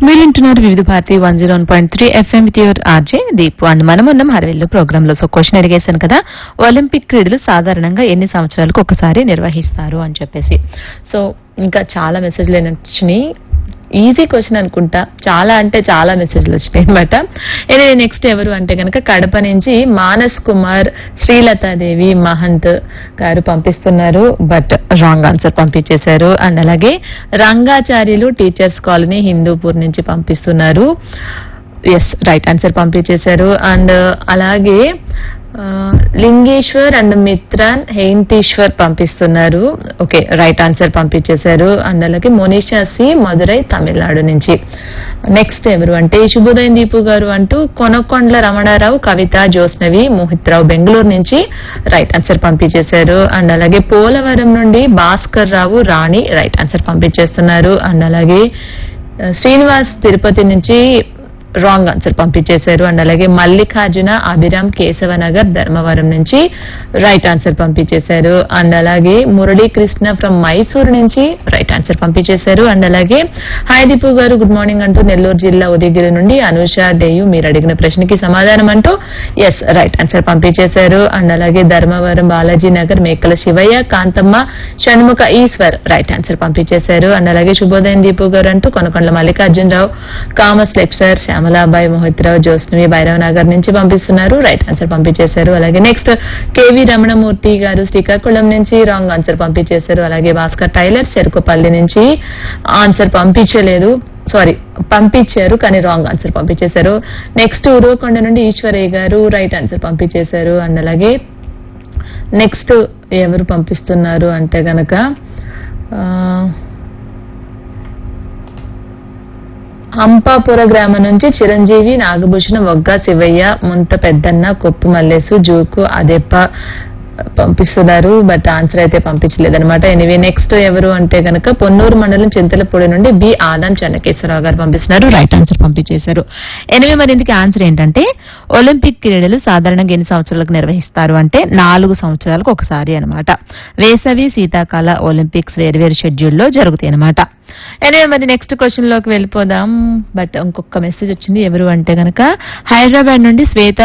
మీరు వింటున్నారు Vividha Bharati one zero one point three FM with your RJ Deepu and మనం ఉన్నాం హరవెల్లు ప్రోగ్రామ్ లో సో క్వశ్చన్ అడిగేశాను కదా ఒలింపిక్ క్రీడలు సాధారణంగా ఎన్ని సంవత్సరాలకు ఒకసారి నిర్వహిస్తారు అని చెప్పేసి సో ఇంకా చాలా మెసేజ్లు వచ్చినాయి ఈజీ క్వశ్చన్ అనుకుంటా చాలా అంటే చాలా మెసేజ్లు వచ్చినాయి అనమాట ఇది నెక్స్ట్ ఎవరు అంటే కనుక కడప నుంచి మానస్ కుమార్ శ్రీలతాదేవి మహంత్ గారు పంపిస్తున్నారు బట్ రాంగ్ ఆన్సర్ పంపించేశారు అండ్ అలాగే రంగాచార్యులు టీచర్స్ కాలనీ హిందూపూర్ నుంచి పంపిస్తున్నారు ఎస్ రైట్ ఆన్సర్ పంపించేశారు అండ్ అలాగే ఆ, లింగేశ్వర్ అండ్ మిత్రాన్ హెయింతీశ్వర్ పంపిస్తున్నారు ఓకే రైట్ ఆన్సర్ పంపించేశారు అండ్ అలాగే మోనిషా సి మదురై తమిళనాడు నుంచి నెక్స్ట్ ఎవరు అంటే శుభోదయం దీపు గారు అంటూ కొనకొండ్ల రమణారావు కవిత జోస్నవి మోహిత్రావు బెంగళూరు నుంచి రైట్ ఆన్సర్ పంపించేశారు అండ్ అలాగే పోలవరం నుండి భాస్కర్ రావు రాణి రైట్ ఆన్సర్ పంపించేస్తున్నారు అండ్ అలాగే ఆ, శ్రీనివాస్ తిరుపతి నుంచి రాంగ్ ఆన్సర్ పంపించేశారు అండ్ అలాగే మల్లికార్జున అభిరామ్ కేశవనగర్ ధర్మవరం నుంచి రైట్ ఆన్సర్ పంపించేశారు అండ్ అలాగే మురళీ కృష్ణ ఫ్రమ్ మైసూర్ నుంచి రైట్ ఆన్సర్ పంపించేశారు అండ్ అలాగే hi Deepu garu good morning అంటూ నెల్లూరు జిల్లా ఉదయగిరి నుండి అనుష డేయు మీరు అడిగిన ప్రశ్నకి సమాధానం అంటూ ఎస్ రైట్ ఆన్సర్ పంపించేశారు అండ్ అలాగే ధర్మవరం బాలాజీ నగర్ మేకల శివయ్య కాంతమ్మ షణ్ముఖ ఈశ్వర్ రైట్ ఆన్సర్ పంపించేశారు అండ్ అలాగే శుభోదయం దీపు గారు అంటూ కొనకొండ మల్లికార్జునరావు కామర్స్ లెక్చరర్ శ్యామలాబాయి మోహిత్రావు జ్యోత్స్నవి భైరవ్ నగర్ నుంచి పంపిస్తున్నారు రైట్ ఆన్సర్ పంపించేశారు అలాగే నెక్స్ట్ కేవి రమణమూర్తి గారు శ్రీకాకుళం నుంచి రాంగ్ ఆన్సర్ పంపించేశారు అలాగే భాస్కర్ టైలర్ చెరుకుపల్లి నుంచి ఆన్సర్ పంపించలేదు సారీ పంపించారు కానీ రాంగ్ ఆన్సర్ పంపించేశారు నెక్స్ట్ ఉరవకొండ నుండి ఈశ్వరయ్య గారు రైట్ ఆన్సర్ పంపించేశారు అండ్ అలాగే నెక్స్ట్ ఎవరు పంపిస్తున్నారు అంటే గనక ఆ, అంపాపుర గ్రామం నుంచి చిరంజీవి నాగభూషణం వగ్గా శివయ్య ముంత పెద్దన్న కొప్పు మల్లేసు జూకు అదెప్ప పంపిస్తున్నారు బట్ ఆన్సర్ అయితే పంపించలేదన్నమాట ఎనివే నెక్స్ట్ ఎవరు అంటే గనక పొన్నూరు మండలం చింతలపూడి నుండి బి ఆదం చెన్నకేశ్వరరావు గారు పంపిస్తున్నారు రైట్ ఆన్సర్ పంపించేశారు ఎనివే మరి ఇందుకు ఆన్సర్ ఏంటంటే ఒలింపిక్ క్రీడలు సాధారణంగా ఎన్ని సంవత్సరాలకు నిర్వహిస్తారు అంటే నాలుగు సంవత్సరాలకు ఒకసారి అన్నమాట వేసవి శీతాకాల ఒలింపిక్స్ వేర్వేరు షెడ్యూల్లో జరుగుతాయి అన్నమాట ఎనివే మరి నెక్స్ట్ క్వశ్చన్ లోకి వెళ్ళిపోదాం బట్ ఇంకొక మెసేజ్ వచ్చింది ఎవరు అంటే గనక హైదరాబాద్ నుండి శ్వేత